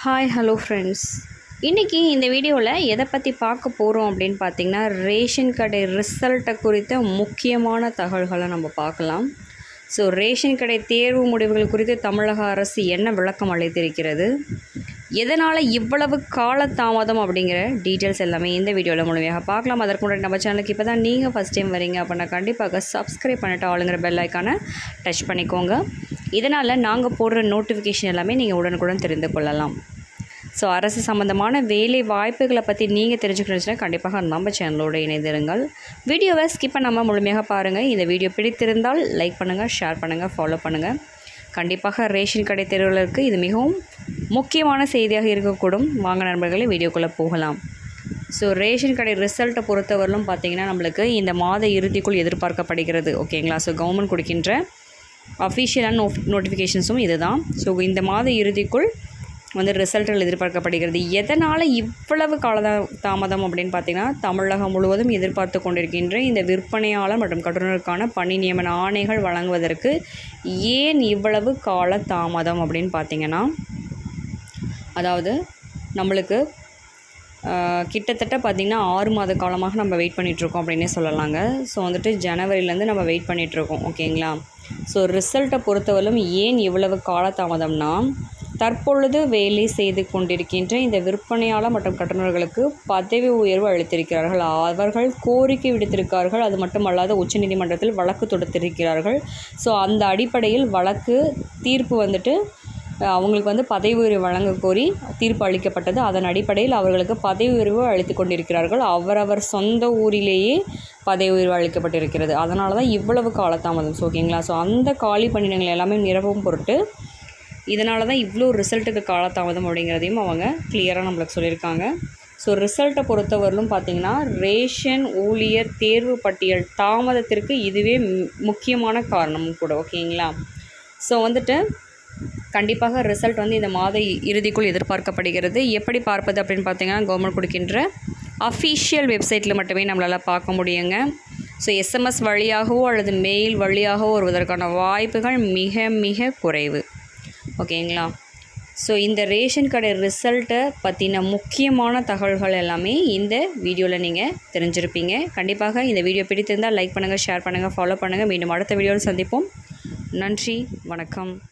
hi hello friends இன்றைக்கி இந்த வீடியோவில் எதை பற்றி பார்க்க போகிறோம் அப்படின்னு பார்த்தீங்கன்னா ரேஷன் கடை ரிசல்ட்டை குறித்த முக்கியமான தகவல்களை நம்ம பார்க்கலாம் ஸோ ரேஷன் கடை தேர்வு முடிவுகள் குறித்து தமிழக அரசு என்ன விளக்கம் அளித்திருக்கிறது எதனால் இவ்வளவு காலதாமதம் அப்படிங்கிற டீட்டெயில்ஸ் எல்லாமே இந்த வீடியோவில் முழுமையாக பார்க்கலாம் அதற்கு முன்னாடி நம்ம சேனலுக்கு இப்போ தான் நீங்கள் ஃபஸ்ட் டைம் வரீங்க அப்படின்னா கண்டிப்பாக சப்ஸ்கிரைப் பண்ணிட்டு ஆளுங்கிற பெல் ஐக்கானை டச் பண்ணிக்கோங்க இதனால் நாங்கள் போடுற நோட்டிஃபிகேஷன் எல்லாமே நீங்கள் உடனுக்குடன் தெரிந்து கொள்ளலாம் ஸோ அரசு சம்மந்தமான வேலை வாய்ப்புகளை பற்றி நீங்கள் தெரிஞ்சுக்கணுச்சுன்னா கண்டிப்பாக நம்ம சேனலோடு இணைந்திருங்கள் வீடியோவை ஸ்கிப் பண்ணாமல் முழுமையாக பாருங்கள் இந்த வீடியோ பிடித்திருந்தால் லைக் பண்ணுங்கள் ஷேர் பண்ணுங்கள் ஃபாலோ பண்ணுங்கள் கண்டிப்பாக ரேஷன் கடை தேர்வுகளுக்கு இது மிகவும் முக்கியமான செய்தியாக இருக்கக்கூடும் வாங்க நண்பர்களே வீடியோக்குள்ளே போகலாம் ஸோ ரேஷன் கடை ரிசல்ட்டை பொறுத்தவரையிலும் பார்த்தீங்கன்னா நம்மளுக்கு இந்த மாத இறுதிக்குள் எதிர்பார்க்கப்படுகிறது ஓகேங்களா ஸோ கவர்மெண்ட் கொடுக்கின்ற அஃபிஷியலான நோ நோட்டிஃபிகேஷன்ஸும் இதுதான் ஸோ இந்த மாத இறுதிக்குள் வந்து ரிசல்ட்டுகள் எதிர்பார்க்கப்படுகிறது எதனால் இவ்வளவு கால தாமதம் அப்படின்னு பார்த்தீங்கன்னா தமிழகம் முழுவதும் எதிர்பார்த்து கொண்டிருக்கின்ற இந்த விற்பனையாளர் மற்றும் கட்டுநருக்கான பணி நியமன ஆணைகள் வழங்குவதற்கு ஏன் இவ்வளவு கால தாமதம் அப்படின்னு பார்த்தீங்கன்னா அதாவது நம்மளுக்கு ஆஹ், கிட்டத்தட்ட பார்த்திங்கன்னா ஆறு மாத காலமாக நம்ம வெயிட் பண்ணிகிட்ருக்கோம் அப்படின்னே சொல்லலாங்க ஸோ வந்துட்டு ஜனவரிலேருந்து நம்ம வெயிட் பண்ணிகிட்ருக்கோம் ஓகேங்களா ஸோ ரிசல்ட்டை பொறுத்தவரையிலும் ஏன் இவ்வளவு காலதாமதம்னா தற்பொழுது வேலை செய்து கொண்டிருக்கின்ற இந்த விற்பனையாளர் மற்றும் கட்டுநர்களுக்கு பதவி உயர்வு அளித்திருக்கிறார்கள் அவர்கள் கோரிக்கை விடுத்திருக்கிறார்கள் அது மட்டுமல்லாது உச்சநீதிமன்றத்தில் வழக்கு தொடுத்திருக்கிறார்கள் ஸோ அந்த அடிப்படையில் வழக்கு தீர்ப்பு வந்துட்டு அஹ், அவங்களுக்கு வந்து பதவி உயர்வு வழங்க கோரி தீர்ப்பு அளிக்கப்பட்டது அதன் அடிப்படையில் அவர்களுக்கு பதவி உயர்வு அளித்து கொண்டிருக்கிறார்கள் அவரவர் சொந்த ஊரிலேயே பதவி உயர்வு அளிக்கப்பட்டிருக்கிறது அதனால தான் இவ்வளவு காலதாமதம் ஸோ ஓகேங்களா ஸோ அந்த காலி பணியிடங்கள் எல்லாமே நிரப்பும் பொருட்டு இதனால தான் இவ்வளோ ரிசல்ட்டுக்கு காலதாமதம் அப்படிங்கிறதையும் அவங்க கிளியராக நம்மளுக்கு சொல்லியிருக்காங்க ஸோ ரிசல்ட்டை பொறுத்தவரையிலும் பார்த்தீங்கன்னா ரேஷன் ஊழியர் தேர்வு பட்டியல் தாமதத்திற்கு இதுவே மு- முக்கியமான காரணமும் கூட ஓகேங்களா ஸோ வந்துட்டு கண்டிப்பாக ரிசல்ட் வந்து இந்த மாத இ- இறுதிக்குள் எதிர்பார்க்கப்படுகிறது எப்படி பார்ப்பது அப்படின்னு பார்த்தீங்கன்னா கவர்மெண்ட் கொடுக்கின்ற அஃபிஷியல் வெப்சைட்டில் மட்டுமே நம்மளால் பார்க்க முடியுங்க ஸோ எஸ்எம்எஸ் வழியாகவோ அல்லது மெயில் வழியாகவோ வருவதற்கான வாய்ப்புகள் மிக மிக குறைவு ஓகேங்களா ஸோ இந்த ரேஷன் கடை ரிசல்ட்டை பற்றின முக்கியமான தகவல்கள் எல்லாமே இந்த வீடியோவில் நீங்கள் தெரிஞ்சிருப்பீங்க கண்டிப்பாக இந்த வீடியோ பிடித்திருந்தால் லைக் பண்ணுங்கள் ஷேர் பண்ணுங்கள் ஃபாலோ பண்ணுங்கள் மீண்டும் அடுத்த வீடியோவில் சந்திப்போம் நன்றி வணக்கம்